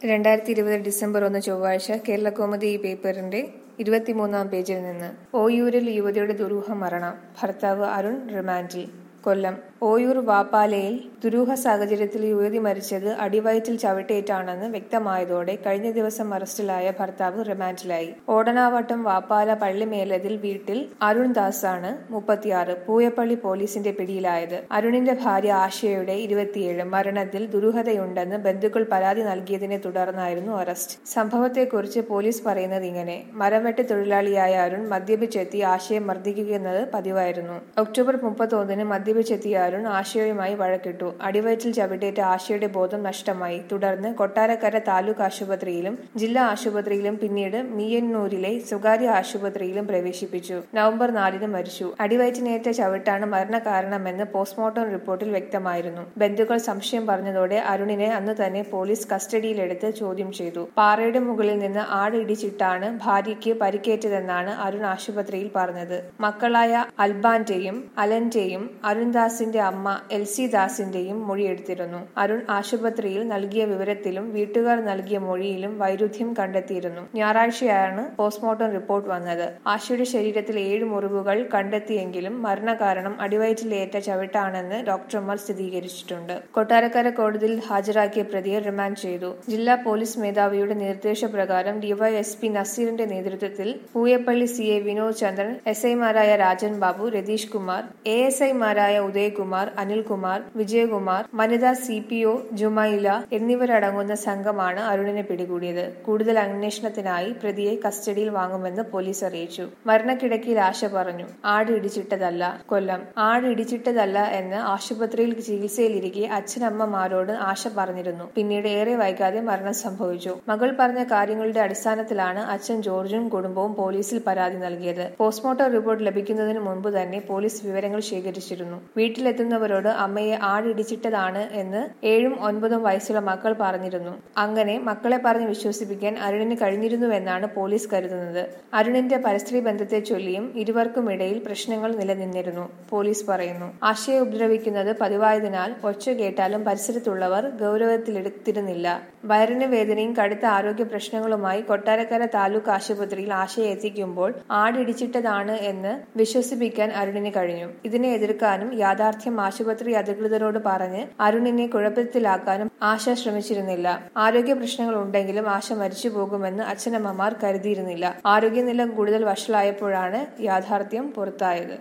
രണ്ടായിരത്തി ഇരുപത് ഡിസംബർ ഒന്ന് ചൊവ്വാഴ്ച കേരളകൗമുദി ഈ പേപ്പറിന്റെ ഇരുപത്തിമൂന്നാം പേജിൽ നിന്ന് ഓയൂരിൽ യുവതിയുടെ ദുരൂഹ മരണം ഭർത്താവ് അരുൺ റിമാൻഡിൽ കൊല്ലം ഓയൂർ വാപ്പാലയിൽ ദുരൂഹ സാഹചര്യത്തിൽ യുവതി മരിച്ചത് അടിവയറ്റിൽ ചവിട്ടേറ്റാണെന്ന് വ്യക്തമായതോടെ കഴിഞ്ഞ ദിവസം അറസ്റ്റിലായ ഭർത്താവ് റിമാൻഡിലായി ഓടനാവട്ടം വാപ്പാല പള്ളിമേലതിൽ വീട്ടിൽ അരുൺ ദാസാണ് മുപ്പത്തിയാറ് പൂയപ്പള്ളി പോലീസിന്റെ പിടിയിലായത് അരുണിന്റെ ഭാര്യ ആശയയുടെ ഇരുപത്തിയേഴ് മരണത്തിൽ ദുരൂഹതയുണ്ടെന്ന് ബന്ധുക്കൾ പരാതി നൽകിയതിനെ തുടർന്നായിരുന്നു അറസ്റ്റ് സംഭവത്തെക്കുറിച്ച് പോലീസ് പറയുന്നത് ഇങ്ങനെ മരംവെട്ട് തൊഴിലാളിയായ അരുൺ മദ്യപിച്ചെത്തി ആശയെ മർദ്ദിക്കുന്നത് പതിവായിരുന്നു ഒക്ടോബർ മുപ്പത്തൊന്നിന് മദ്യപിച്ചെത്തിയ അരുൺ ആശയുമായി വഴക്കിട്ടു അടിവയറ്റിൽ ചവിട്ടേറ്റ ആശയുടെ ബോധം നഷ്ടമായി തുടർന്ന് കൊട്ടാരക്കര താലൂക്ക് ആശുപത്രിയിലും ജില്ലാ ആശുപത്രിയിലും പിന്നീട് മിയന്നൂരിലെ സ്വകാര്യ ആശുപത്രിയിലും പ്രവേശിപ്പിച്ചു നവംബർ നാലിന് മരിച്ചു അടിവയറ്റിനേറ്റ ചവിട്ടാണ് മരണകാരണമെന്ന് പോസ്റ്റ്മോർട്ടം റിപ്പോർട്ടിൽ വ്യക്തമായിരുന്നു ബന്ധുക്കൾ സംശയം പറഞ്ഞതോടെ അരുണിനെ അന്ന് തന്നെ പോലീസ് കസ്റ്റഡിയിലെടുത്ത് ചോദ്യം ചെയ്തു പാറയുടെ മുകളിൽ നിന്ന് ആട് ഇടിച്ചിട്ടാണ് ഭാര്യയ്ക്ക് പരിക്കേറ്റതെന്നാണ് അരുൺ ആശുപത്രിയിൽ പറഞ്ഞത് മക്കളായ അൽബാന്റെയും അലന്റെയും അരുൺദാസിന്റെ അമ്മ എൽസി ദാസിന്റെയും മൊഴിയെടുത്തിരുന്നു അരുൺ ആശുപത്രിയിൽ നൽകിയ വിവരത്തിലും വീട്ടുകാർ നൽകിയ മൊഴിയിലും വൈരുദ്ധ്യം കണ്ടെത്തിയിരുന്നു ഞായറാഴ്ചയാണ് പോസ്റ്റ്മോർട്ടം റിപ്പോർട്ട് വന്നത് ആശയുടെ ശരീരത്തിൽ ഏഴ് മുറിവുകൾ കണ്ടെത്തിയെങ്കിലും മരണകാരണം അടിവയറ്റിലേറ്റ ചവിട്ടാണെന്ന് ഡോക്ടർമാർ സ്ഥിരീകരിച്ചിട്ടുണ്ട് കൊട്ടാരക്കര കോടതിയിൽ ഹാജരാക്കിയ പ്രതിയെ റിമാൻഡ് ചെയ്തു ജില്ലാ പോലീസ് മേധാവിയുടെ നിർദ്ദേശപ്രകാരം ഡിവൈഎസ്പി നസീറിന്റെ നേതൃത്വത്തിൽ Pooyappally C A Vinod Chandran S ഐമാരായ രാജൻ ബാബു രതീഷ് കുമാർ എ എസ് ഐമാരായ ഉദയകുമാർ അനിൽകുമാർ വിജയകുമാർ വനിതാ സി പി ഒ ജുമൈല എന്നിവരടങ്ങുന്ന സംഘമാണ് അരുണിനെ പിടികൂടിയത് കൂടുതൽ അന്വേഷണത്തിനായി പ്രതിയെ കസ്റ്റഡിയിൽ വാങ്ങുമെന്ന് പോലീസ് അറിയിച്ചു മരണക്കിടക്കയിൽ ആശ പറഞ്ഞു ആട് ഇടിച്ചിട്ടതല്ല കൊല്ലം ആട് ഇടിച്ചിട്ടതല്ല എന്ന് ആശുപത്രിയിൽ ചികിത്സയിലിരിക്കെ അച്ഛനമ്മമാരോട് ആശ പറഞ്ഞിരുന്നു പിന്നീട് ഏറെ വൈകാതെ മരണം സംഭവിച്ചു മകൾ പറഞ്ഞ കാര്യങ്ങളുടെ അടിസ്ഥാനത്തിലാണ് അച്ഛൻ ജോർജും കുടുംബവും പോലീസിൽ പരാതി നൽകിയത് പോസ്റ്റ്മോർട്ടം റിപ്പോർട്ട് ലഭിക്കുന്നതിന് മുൻപ് തന്നെ പോലീസ് വിവരങ്ങൾ ശേഖരിച്ചിരുന്നു വീട്ടിലെത്തുന്നവരോട് അമ്മയെ ആടിടിച്ചിട്ടതാണ് എന്ന് ഏഴും ഒൻപതും വയസ്സുള്ള മക്കൾ പറഞ്ഞിരുന്നു അങ്ങനെ മക്കളെ പറഞ്ഞ് വിശ്വസിപ്പിക്കാൻ അരുണിന് കഴിഞ്ഞിരുന്നുവെന്നാണ് പോലീസ് കരുതുന്നത് അരുണിന്റെ പരസ്ത്രീ ബന്ധത്തെ ചൊല്ലിയും ഇരുവർക്കുമിടയിൽ പ്രശ്നങ്ങൾ നിലനിന്നിരുന്നു പോലീസ് പറയുന്നു ആശയെ ഉപദ്രവിക്കുന്നത് പതിവായതിനാൽ ഒച്ച കേട്ടാലും പരിസരത്തുള്ളവർ ഗൗരവത്തിലെടുത്തിരുന്നില്ല വയറിന് വേദനയും കടുത്ത ആരോഗ്യ പ്രശ്നങ്ങളുമായി കൊട്ടാരക്കര താലൂക്ക് ആശുപത്രിയിൽ ആശയെ എത്തിക്കുമ്പോൾ ആടിടിച്ചിട്ടതാണ് എന്ന് വിശ്വസിപ്പിക്കാൻ അരുണിന് കഴിഞ്ഞു ഇതിനെ എതിർക്കാനും യാഥാർത്ഥ്യം ആശുപത്രി അധികൃതരോട് പറഞ്ഞ് അരുണിനെ കുഴപ്പത്തിലാക്കാനും ആശ ശ്രമിച്ചിരുന്നില്ല ആരോഗ്യ പ്രശ്നങ്ങൾ ഉണ്ടെങ്കിലും ആശ മരിച്ചു പോകുമെന്ന് അച്ഛനമ്മമാർ കരുതിയിരുന്നില്ല ആരോഗ്യനില കൂടുതൽ വഷളായപ്പോഴാണ് യാഥാർത്ഥ്യം പുറത്തായത്